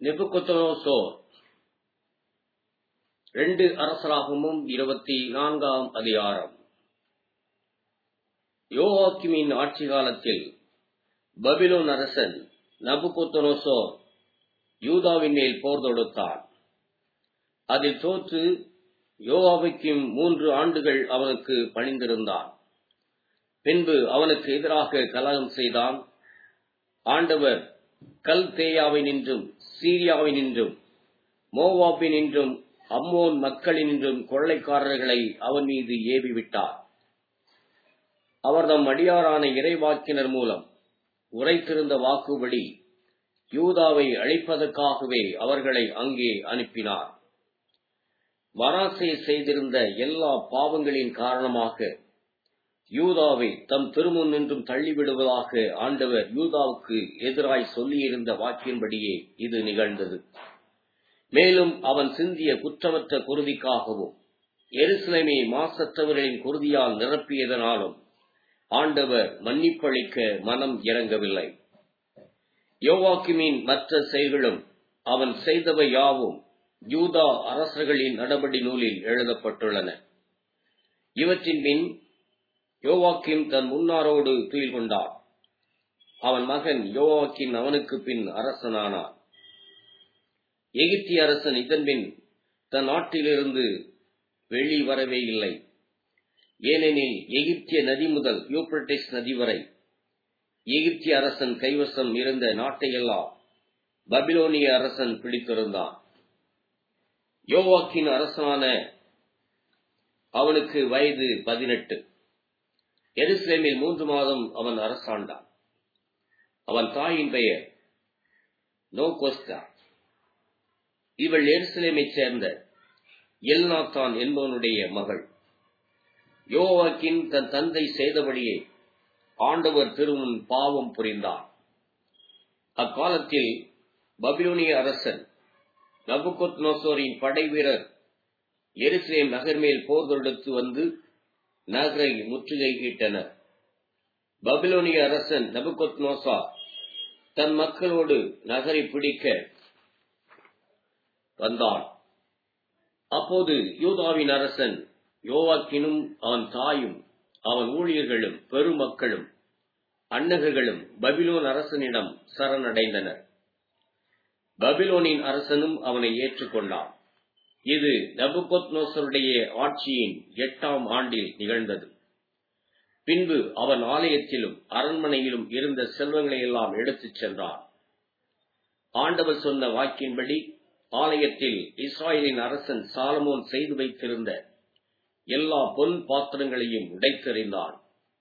நெபுகொத்தனோசோர் ரெண்டு அரசராகமும் இருபத்தி நான்காம் அதிகாரம் யோவாக்கிமின் ஆட்சி காலத்தில் பபிலோன் அரசன் நபுகொத்தனோசோர் யூதாவின் மேல் போர் தொடுத்தான் அதில் தோற்று யோவாவுக்கும் மூன்று ஆண்டுகள் அவனுக்கு பணிந்திருந்தான் பின்பு அவனுக்கு எதிராக கலகம் செய்தான் ஆண்டவர் கல் தேயாவினின்றும் சீரியாவினின்றும் மோவாப்பினின்றும் அம்மோன் மக்களினின்றும் கொள்ளைக்காரர்களை அவன் மீது ஏவி விட்டார் அவர் தம் அடியாரான இறைவாக்கினர் மூலம் உரைத்திருந்த வாக்குபடி யூதாவை அழிப்பதற்காகவே அவர்களை அங்கே அனுப்பினார் வராசை செய்திருந்த எல்லா பாவங்களின் காரணமாக யூதாவை தம் திருமுன் நின்றும் தள்ளிவிடுவதாக ஆண்டவர் யூதாவுக்கு எதிராய் சொல்லியிருந்த வாக்கின்படியே இது நிகழ்ந்தது மேலும் அவன் சிந்திய குற்றமற்ற குருதிக்காகவும் எருசலேமை மாசற்றவர்களின் குருதியால் நிரப்பியதனாலும் ஆண்டவர் மன்னிப்பளிக்க மனம் இறங்கவில்லை யோவாக்கிமின் மற்ற செயல்களும் அவன் செய்தவை யாவும் யூதா அரசர்களின் நடபடி நூலில் எழுதப்பட்டுள்ளன இவற்றின் பின் யோவாக்கிம் தன் முன்னாரோடு துயில் கொண்டார் அவன் மகன் யோவாக்கின் அவனுக்கு பின் அரசனானார் எகிப்திய அரசன் இதன்பின் தன் நாட்டிலிருந்து வெளி வரவே இல்லை ஏனெனில் எகிப்திய நதி முதல் யூப்ரட்டிஸ் நதி வரை எகிப்திய அரசன் கைவசம் இருந்த நாட்டையெல்லாம் பபிலோனிய அரசன் பிடித்திருந்தான் யோவாக்கின் அரசனான அவனுக்கு வயது பதினெட்டு எருசலேமில் மூன்று மாதம் அவன் அரசாண்டான் அவன் தாயின் பெயர் நோகோஸ்தா இவள் எருசலேமைச் சேர்ந்த எல்நாத்தான் என்பவனுடைய மகள் யோவாக்கின் தன் தந்தை செய்தபடியே ஆண்டவர் திருமுன் பாவம் புரிந்தார் அக்காலத்தில் பபிலோனிய அரசன் நபுகொத் நோசோரின் படை வீரர் எருசலேம் நகர் மேல் போர் தொடுத்து வந்து நகரை முற்றுகையிட்டனர் பபிலோனிய அரசன் நபுகொத் நோசா தன் மக்களோடு நகரை பிடிக்க வந்தான் அப்போது யூதாவின் அரசன் யோவாக்கினும் அவன் தாயும் அவன் ஊழியர்களும் பெருமக்களும் அன்னகர்களும் பபிலோன் அரசனிடம் சரணடைந்தனர் பபிலோனின் அரசனும் அவனை ஏற்றுக்கொண்டான் இது நபுகொத் நோசருடைய ஆட்சியின் எட்டாம் ஆண்டில் நிகழ்ந்தது பின்பு அவன் ஆலயத்திலும் அரண்மனையிலும் இருந்த செல்வங்களை எல்லாம் எடுத்துச் சென்றான் ஆண்டவர் சொன்ன வாக்கின்படி ஆலயத்தில் இஸ்ராயலின் அரசன் சாலமோன் செய்து வைத்திருந்த எல்லா பொன் பாத்திரங்களையும் உடைத்தெறிந்தான்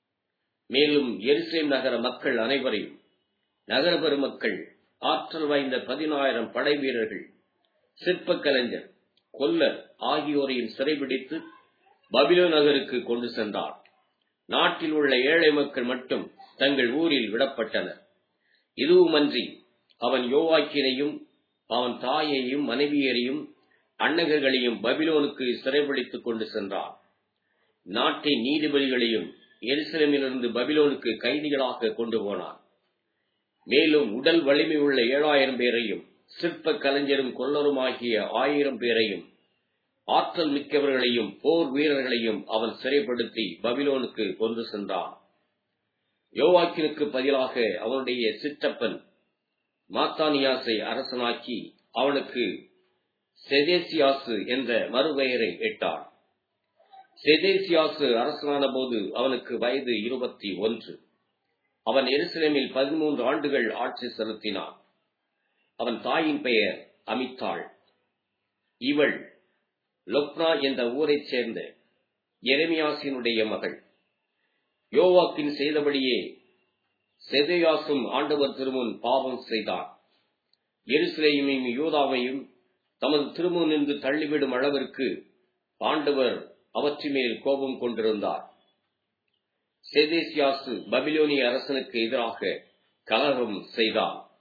மேலும் எருசலேம் நகர மக்கள் அனைவரையும் நகர பெருமக்கள் ஆற்றல் வாய்ந்த பதினாயிரம் படை வீரர்கள் சிற்ப கலைஞர் கொல்லர் ஆகியோரையும் சிறைபிடித்து பபிலோ நகருக்கு கொண்டு சென்றார் நாட்டில் உள்ள ஏழை மக்கள் மட்டும் தங்கள் ஊரில் விடப்பட்டனர் இதுவுமன்றி அவன் யோவாக்கினையும் அவன் தாயையும் மனைவியரையும் அன்னகர்களையும் பபிலோனுக்கு சிறைபிடித்துக் கொண்டு சென்றான் நாட்டின் நீதிபதிகளையும் எருசலேமிலிருந்து பபிலோனுக்கு கைதிகளாக கொண்டு போனான் மேலும் உடல் வலிமை உள்ள ஏழாயிரம் பேரையும் சிற்ப கலைஞரும் கொல்லருமாகிய ஆயிரம் பேரையும் ஆற்றல் மிக்கவர்களையும் போர் வீரர்களையும் அவன் சிறைப்படுத்தி பபிலோனுக்கு கொண்டு சென்றான் யோவாக்கினுக்கு பதிலாக அவனுடைய சிற்றப்பன் மாத்தானியாசை அரசனாக்கி அவனுக்கு செதேசியாசு என்ற மறுபெயரை இட்டான் செதேசியாசு அரசனான போது அவனுக்கு வயது இருபத்தி ஒன்று அவன் எருசலேமில் பதிமூன்று ஆண்டுகள் ஆட்சி செலுத்தினான் அவன் தாயின் பெயர் அமித்தாள் இவள் லொப்னா என்ற ஊரைச் சேர்ந்த எரமியாசினுடைய மகள் யோவாக்கின் செய்தபடியே செதேயாசும் ஆண்டவர் திருமுன் பாவம் செய்தான் எருசலேமையும் யூதாவையும் தமது திருமுன் நின்று தள்ளிவிடும் அளவிற்கு ஆண்டவர் அவற்றின் மேல் கோபம் கொண்டிருந்தார் செதேசியாசு பபிலோனிய அரசனுக்கு எதிராக கலகம் செய்தான்